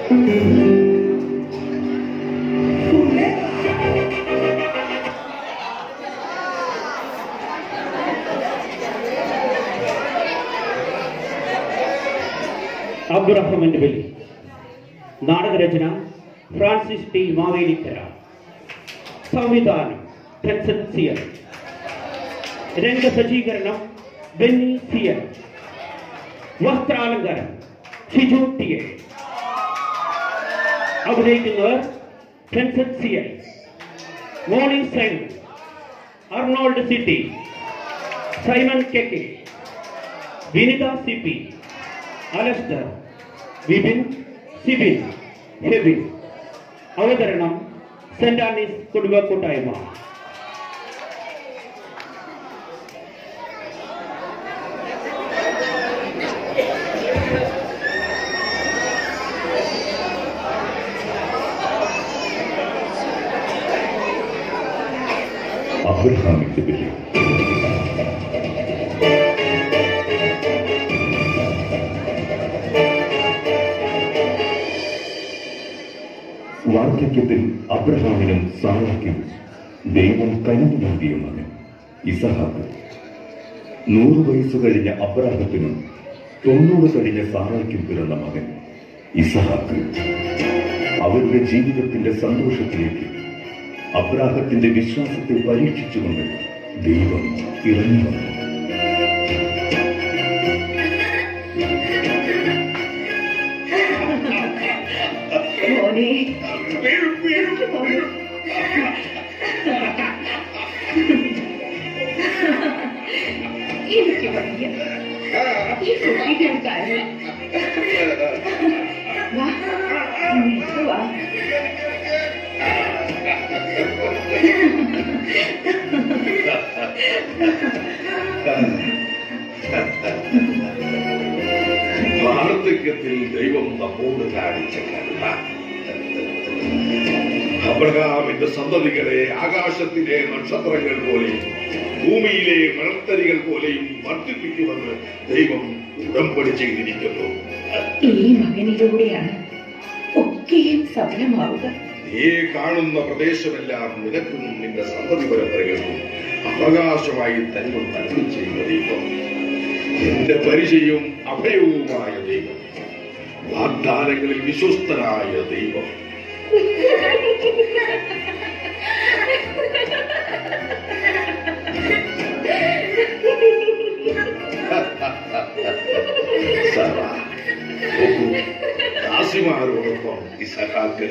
അബ്രഹമിന്റെ ബലി നാടകരചന Francis T Mavelikkara സംവിധാനം Tenson sir രംഗസജ്ജീകരണം ബെന്നി സിയർ വസ്ത്രാലങ്കാരം ഷിജു ടി എ അഭിനയിക്കുന്നവർ Tenson sir Molly Simon Arnold സിറ്റി Simon K K Vinitha C P Alastair Vipin Sibin Hebin അവതരണം സെന്റ് ആനീസ് കുടുംബ കൂട്ടായ്മ അബ്രഹാമിന്റെ ബലി വാർദ്ധക്യത്തിൽ അബ്രഹാമിനും സാറാക്കും ദൈവം കനിഞ്ഞു നൽകിയ മകൻ ഇസഹാക്ക് നൂറ് വയസ്സ് കഴിഞ്ഞ അബ്രാഹത്തിനും തൊണ്ണൂറ് കഴിഞ്ഞ സാറായ്ക്കും പിറന്ന മകൻ ഇസഹാക്ക് അവരുടെ ജീവിതത്തിന്റെ സന്തോഷത്തിലേക്ക് അബ്രാഹത്തിന്റെ വിശ്വാസത്തെ പരീക്ഷിച്ചുകൊണ്ട് ദൈവം ഇറങ്ങി വന്നു മോനെ എനിക്ക് വയ്യ ഈ കുട്ടികൾ കാരണം വാ ഇങ്ങോട്ട് വാ വാർദ്ധക്യത്തിൽ ദൈവം നമ്മോട് കാണിച്ച കരുണ അബ്രഹാമിന്റെ സന്തതികളെ ആകാശത്തിലെ നക്ഷത്രങ്ങൾ പോലെയും ഭൂമിയിലെ മണത്തരികൾ പോലെയും വർദ്ധിപ്പിക്കുമെന്ന് ദൈവം ഉടമ്പടി ചെയ്തിരിക്കുന്നു ഈ മകനിലൂടെയാണ് ഒക്കെയും സഫലമാവുക നീ കാണുന്ന പ്രദേശമെല്ലാം നിനക്കും നിന്റെ സന്തതി പരമ്പരകൾക്കും അവകാശമായി തരുമെന്ന് നൽകി ചെയ്യുന്ന ദൈവം എന്റെ പരിചയവും അഭയവുമായ ദൈവം വാഗ്ദാനങ്ങളിൽ വിശ്വസ്തനായ ദൈവം സറ, നോക്കൂ, ദാസിമാരോടൊപ്പം ഇസഹാക്ക്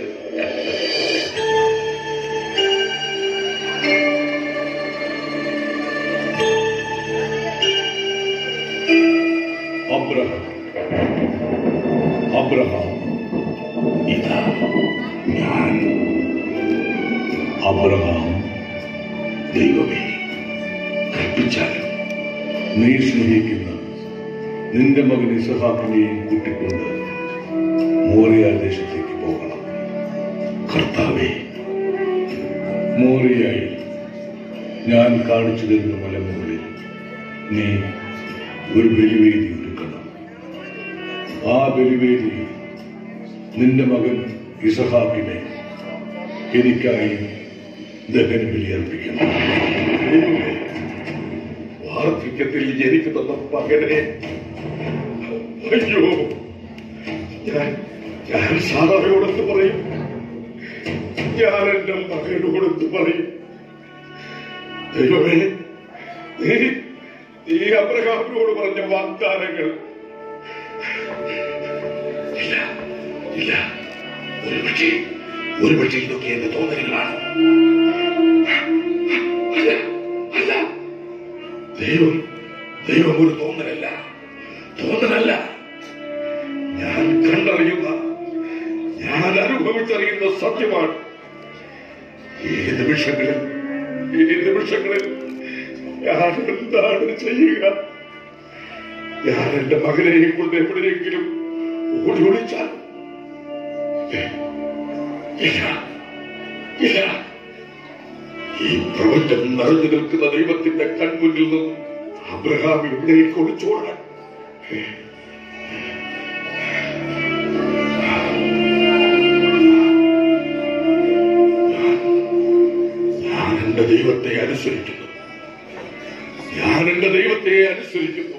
അബ്രഹാം അബ്രഹാം ഇതാ ഞാൻ അബ്രഹാം ദൈവമേ കൽപ്പിച്ചാലും നീ സ്നേഹിക്കുന്ന നിന്റെ മകൻ ഇസഹാക്കിനെയും കൂട്ടിക്കൊണ്ട് മോറിയ ദേശത്തേക്ക് പോകണം കർത്താവേ മോറിയായി ഞാൻ കാണിച്ചു തരുന്ന മലമുകളിൽ നീ ഒരു ബലിവേദി ഒരുക്കണം ആ ബലിവേദി നിന്റെ മകൻ ഇസഹാക്കിനെ എനിക്കായി ദഹന ബലി അർപ്പിക്കണം ദൈവമേ, വാർദ്ധക്യത്തിൽ എനിക്ക് തന്ന മകനെ അയ്യോ ഞാൻ ഞാൻ സാറായോടൊത്ത് പറയും ഞാൻ എന്റെ മകനോടൊത്ത് പറയും ദൈവമേ നീ നീ അബ്രഹാമിനോട് പറഞ്ഞ വാഗ്ദാനങ്ങൾ ഇല്ല ഇല്ല ഒരു പക്ഷേ ഒരു പക്ഷേ ഇതൊക്കെ എന്റെ തോന്നലുകളാണ് അല്ല അല്ല ദൈവം ദൈവം ഒരു തോന്നലല്ല തോന്നലല്ല ഞാൻ കണ്ടറിയുന്ന ഞാൻ അനുഭവിച്ചറിയുന്ന സത്യമാണ് ഈ നിമിഷങ്ങളിൽ ഈ നിമിഷങ്ങളിൽ ഞാൻ എന്താണ് ചെയ്യുക ഞാൻ എന്റെ മകനെയും കൊണ്ട് എവിടെയെങ്കിലും ഓടി ഒളിച്ചാൽ ഏ, ഇല്ല ഇല്ല ഈ പ്രപഞ്ചം നിറഞ്ഞു നിൽക്കുന്ന ദൈവത്തിന്റെ കൺമുന്നിൽ നിന്നും അബ്രഹാം എവിടേക്ക് ഒളിച്ചോടാൻ ദൈവത്തെ അനുസരിക്കുന്നു ഞാൻ എന്റെ ദൈവത്തെ അനുസരിക്കുന്നു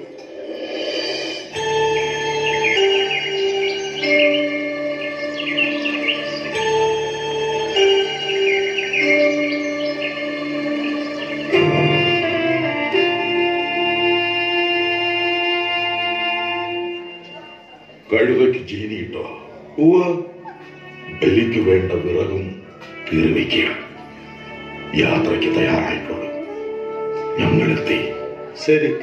കഴുതയ്ക്ക് ചീനിയിട്ടോ ഉവ്വ് ബലിക്ക് വേണ്ട വിറകും കീറിവയ്ക്കുക യാത്രയ്ക്ക് തയ്യാറായിക്കോളൂ ഞങ്ങളെത്തി ശരി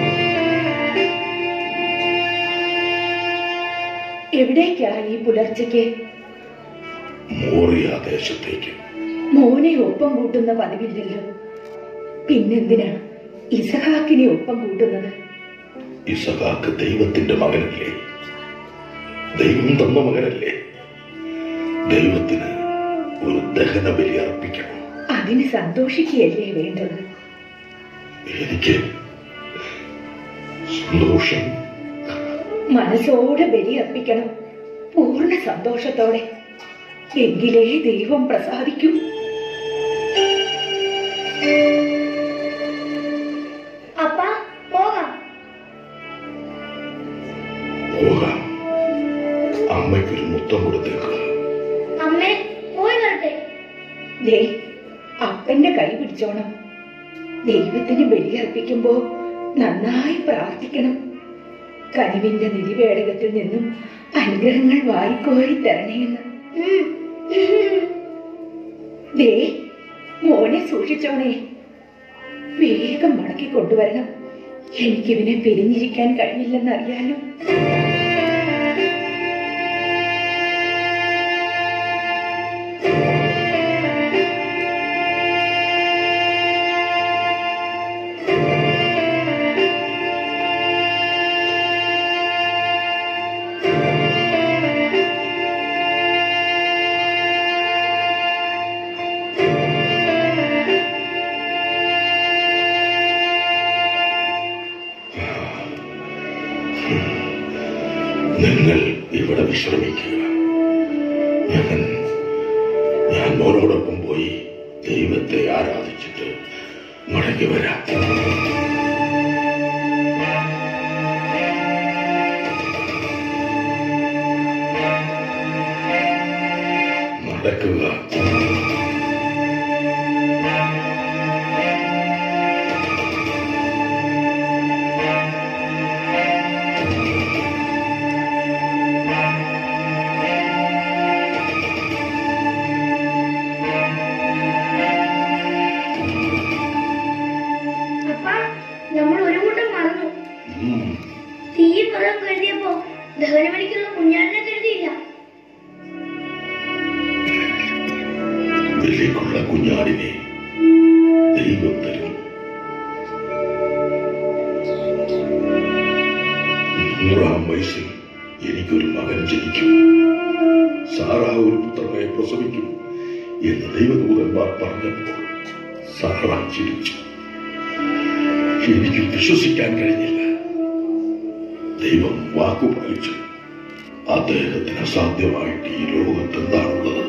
എവിടേക്കാ ഈ പുലർച്ചയ്ക്ക് മോറിയ ദേശത്തേക്ക് മോനെ ഒപ്പം കൂട്ടുന്ന പതിവില്ലല്ലോ പിന്നെന്തിനാ ഇസഹാക്കിനെ ഒപ്പം കൂട്ടുന്നത് ഇസഹാക്ക് ദൈവത്തിന്റെ മകനല്ലേ ദൈവം തന്ന മകനല്ലേ ദൈവത്തിന് ഒരു ദഹന ബലി അർപ്പിക്കണം അതിന് സന്തോഷിക്കുകയല്ലേ വേണ്ടത് എനിക്ക് സന്തോഷം മനസ്സോടെ ബലി അർപ്പിക്കണം പൂർണ്ണ സന്തോഷത്തോടെ എങ്കിലേ ദൈവം പ്രസാദിക്കൂ അപ്പ പോകാം പോകാം അമ്മയ്ക്കൊരു മുത്തം കൊടുത്തേക്ക് അമ്മേ പോയി വരട്ടെ ദേ അപ്പന്റെ കൈ പിടിച്ചോണം ദൈവത്തിന് ബലി അർപ്പിക്കുമ്പോ നന്നായി പ്രാർത്ഥിക്കണം കനിവിന്റെ നിധിവേടകത്തിൽ നിന്നും അനുഗ്രഹങ്ങൾ വാരിക്കോരി തരണേന്ന് ഉം. ദേ മോനെ സൂക്ഷിച്ചോണേ വേഗം മടക്കി കൊണ്ടുവരണം എനിക്കിവനെ പിരിഞ്ഞിരിക്കാൻ കഴിയില്ലെന്നറിയാലോ നിങ്ങൾ ഇവിടെ വിശ്രമിക്കുക ഞാൻ ഞാൻ മോനോടൊപ്പം പോയി ദൈവത്തെ ആരാധിച്ചിട്ട് മടങ്ങി വരാം നടക്കുക അപ്പ നമ്മൾ ഒരു കൂട്ടം മറന്നു ഉം. തീയിൽ പദം കരുതിയപ്പോ ദഹനമണിക്കുള്ള കുഞ്ഞാടിനെ കരുതിയില്ല വിലക്കുള്ള കുഞ്ഞാടിനെ ദൈവം തരും നൂറാം വയസ്സിൽ എനിക്കൊരു മകൻ ജനിക്കും സാറാ ഒരു പുത്രനെ പ്രസവിക്കും എന്ന് ദൈവദൂതന്മാർ പറഞ്ഞപ്പോൾ സാറാ ചിരിച്ചു എനിക്ക് വിശ്വസിക്കാൻ കഴിഞ്ഞില്ല ദൈവം വാക്കു പാലിച്ചു അദ്ദേഹത്തിന് അസാധ്യമായിട്ട് ഈ ലോകത്ത് എന്താണുള്ളത്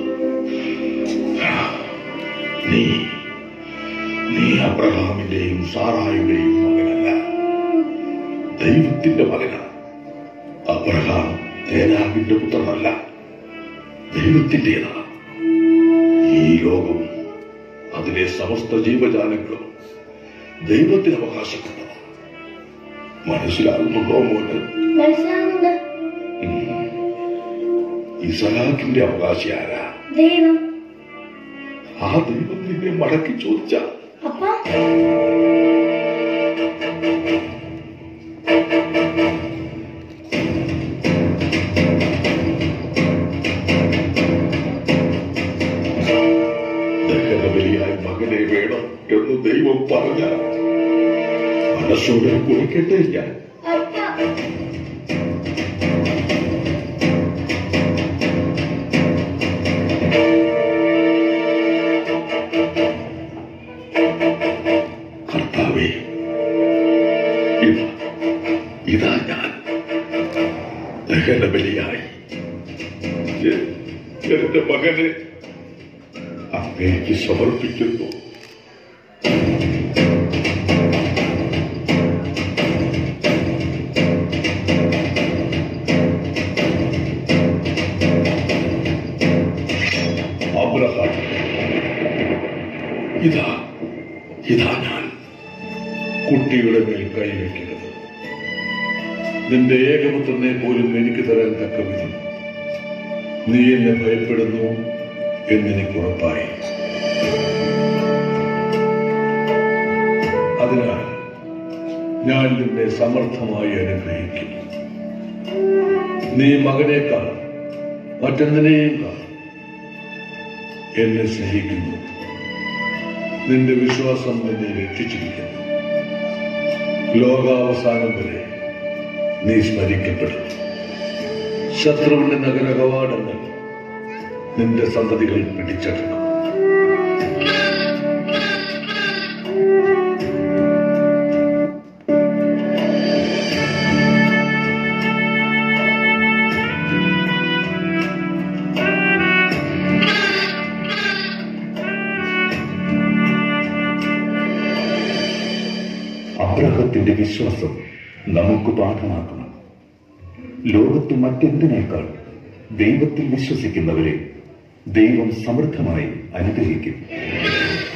നീ നീ അബ്രഹാമിന്റെയും സാറായുടെയും മകനല്ല ദൈവത്തിന്റെ മകനാണ് അബ്രഹാം തേനാവിന്റെ പുത്രനല്ല ദൈവത്തിന്റേതാണ് ഈ ലോകവും അതിലെ സമസ്ത ജീവജാലങ്ങളും ദൈവത്തിന് അവകാശപ്പെട്ടതാണ് മനസ്സിലാകുന്നുണ്ടോ മോന് മനസ്സിലാകുന്നുണ്ട് ഇസഹാക്കിന്റെ അവകാശി ആരാ ദൈവം ആ ദൈവം നിന്നെ മടക്കി ചോദിച്ച അപ്പ ദഹനബലിയായി മകനെ വേണം എന്ന് ദൈവം പറഞ്ഞ മനസ്സോടെ കുറിക്കട്ടെ ഞാൻ അപ്പ കർത്താവേ ഇതാ ഇതാ ഞാൻ ദഹനബലിയായി എ- എന്റെ മകനെ അങ്ങേക്ക് സമർപ്പിക്കുന്നു അബ്രഹാം ഇതാ ഇതാ ഞാൻ കുട്ടിയുടെ മേൽ കൈവയ്ക്കരുത് നിന്റെ ഏകപുത്രനെ പോലും എനിക്ക് തരാൻ തക്ക വിധം നീ എന്നെ ഭയപ്പെടുന്നു എന്നെനിക്ക് ഉറപ്പായി അതിനാൽ ഞാൻ നിന്നെ സമർത്ഥമായി അനുഗ്രഹിക്കും നീ മകനേക്കാൾ മറ്റെന്തിനേയും കാൾ എന്നെ സ്നേഹിക്കുന്നു നിന്റെ വിശ്വാസം നിന്നെ രക്ഷിച്ചിരിക്കുന്നു ലോകാവസാനം വരെ നീ സ്മരിക്കപ്പെടും ശത്രുവിന്റെ നഗര കവാടങ്ങൾ നിന്റെ സന്തതികൾ പിടിച്ചെടുക്കും അബ്രഹത്തിന്റെ വിശ്വാസം നമുക്ക് പാഠമാക്കണം ലോകത്ത് മറ്റെന്തിനേക്കാൾ ദൈവത്തിൽ വിശ്വസിക്കുന്നവരെ ദൈവം സമൃദ്ധമായി അനുഗ്രഹിക്കും